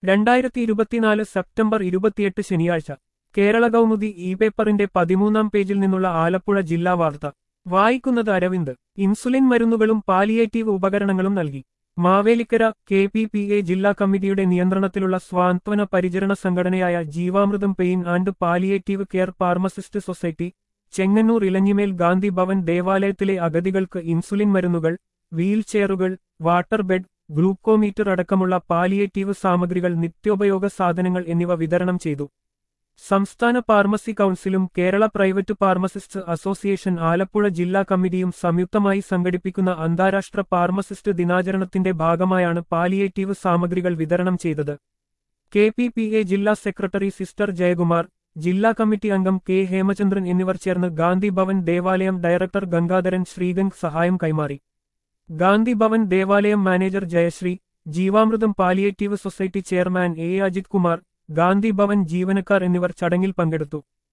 രണ്ടായിരത്തി ഇരുപത്തിനാല് സെപ്റ്റംബർ ഇരുപത്തിയെട്ട് ശനിയാഴ്ച കേരള കൗമുദി ഇ പേപ്പറിന്റെ പതിമൂന്നാം പേജിൽ നിന്നുള്ള ആലപ്പുഴ ജില്ലാ വാർത്ത വായിക്കുന്നത് അരവിന്ദ് ഇൻസുലിൻ മരുന്നുകളും പാലിയേറ്റീവ് ഉപകരണങ്ങളും നൽകി Mavelikara K P P A ജില്ലാ കമ്മിറ്റിയുടെ നിയന്ത്രണത്തിലുള്ള സ്വാന്തവന പരിചരണ സംഘടനയായ ജീവാമൃതം pain and palliative care pharmacist society Chengannur Elanjimel Gandhi Bhavan ദേവാലയത്തിലെ അഗതികൾക്ക് ഇൻസുലിൻ മരുന്നുകൾ വീൽ ചെയറുകൾ വാട്ടർ ബെഡ് ഗ്ലൂക്കോമീറ്റർ അടക്കമുള്ള പാലിയേറ്റീവ് സാമഗ്രികൾ നിത്യോപയോഗ സാധനങ്ങൾ എന്നിവ വിതരണം ചെയ്തു സംസ്ഥാന ഫാർമസി കൗൺസിലും Kerala private pharmacist association Alappuzha ജില്ലാ കമ്മിറ്റിയും സംയുക്തമായി സംഘടിപ്പിക്കുന്ന അന്താരാഷ്ട്ര ഫാർമസിസ്റ്റ് ദിനാചരണത്തിന്റെ ഭാഗമായാണ് പാലിയേറ്റീവ് സാമഗ്രികൾ വിതരണം ചെയ്തത് കെ പി പി എ ജില്ലാ സെക്രട്ടറി സിസ്റ്റർ ജയകുമാർ ജില്ലാ കമ്മിറ്റി അംഗം കെ ഹേമചന്ദ്രൻ എന്നിവർ ചേർന്ന് ഗാന്ധി ഭവൻ ദേവാലയം ഡയറക്ടർ ഗംഗാധരൻ ശ്രീഗംഗ് സഹായം കൈമാറി ഗാന്ധി ഭവൻ ദേവാലയം മാനേജർ ജയശ്രീ ജീവാമൃതം palliative society chairman A Ajith Kumar Gandhi Bhavan ജീവനക്കാർ എന്നിവർ ചടങ്ങിൽ പങ്കെടുത്തു